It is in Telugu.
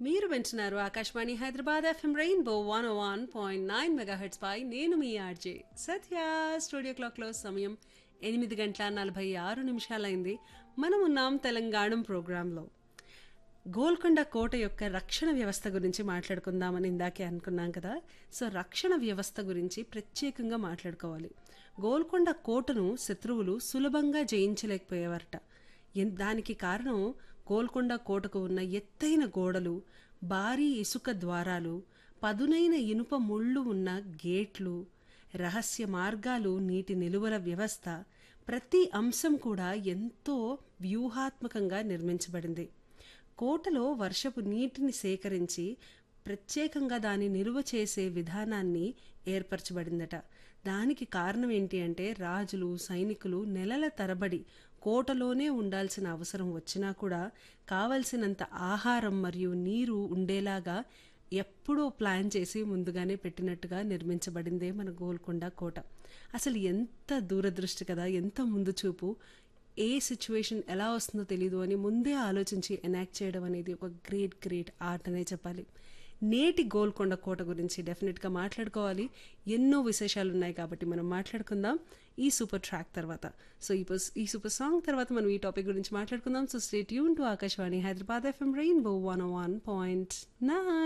మీరు వింటున్నారు Akashvani Hyderabad FM rainbow one one point nine megahertz పై నేను మీ ఆర్జే సత్య స్టూడియో క్లాక్లో సమయం ఎనిమిది గంటల నలభై ఆరు నిమిషాలైంది మనం ఉన్నాం తెలంగాణ ప్రోగ్రాంలో గోల్కొండ కోట యొక్క రక్షణ వ్యవస్థ గురించి మాట్లాడుకుందామని ఇందాకే అనుకున్నాం కదా సో రక్షణ వ్యవస్థ గురించి ప్రత్యేకంగా మాట్లాడుకోవాలి గోల్కొండ కోటను శత్రువులు సులభంగా జయించలేకపోయేవారట ఎన్- దానికి కారణం గోల్కొండ కోటకు ఉన్న ఎత్తైన గోడలు భారీ ఇసుక ద్వారాలు పదునైన ఇనుప ముళ్ళు ఉన్న గేట్లు రహస్య మార్గాలు నీటి నిలువల వ్యవస్థ ప్రతి అంశం కూడా ఎంతో వ్యూహాత్మకంగా నిర్మించబడింది కోటలో వర్షపు నీటిని సేకరించి ప్రత్యేకంగా దాన్ని నిలువ చేసే విధానాన్ని ఏర్పరచబడిందట దానికి కారణం ఏంటి అంటే రాజులు సైనికులు నెలల తరబడి కోటలోనే ఉండాల్సిన అవసరం వచ్చినా కూడా కావలసినంత ఆహారం మరియు నీరు ఉండేలాగా ఎప్పుడో ప్లాన్ చేసి ముందుగానే పెట్టినట్టుగా నిర్మించబడిందే మన గోల్కొండ కోట అసలు ఎంత దూరదృష్టి కదా ఎంత ముందు చూపు ఏ సిచ్యువేషన్ ఎలా వస్తుందో తెలియదు అని ముందే ఆలోచించి ఎనాక్ట్ చేయడం అనేది ఒక గ్రేట్ గ్రేట్ ఆర్ట్ అనే చెప్పాలి నేటి గోల్కొండ కోట గురించి డెఫినెట్గా మాట్లాడుకోవాలి ఎన్నో విశేషాలు ఉన్నాయి కాబట్టి మనం మాట్లాడుకుందాం ఈ సూపర్ ట్రాక్ తర్వాత సో ఈ పస్- ఈ సూపర్ సాంగ్ తర్వాత మనం ఈ టాపిక్ గురించి మాట్లాడుకుందాం సో స్టేట్ యూన్ to Akashvani Hyderabad FM rainbow one one point nine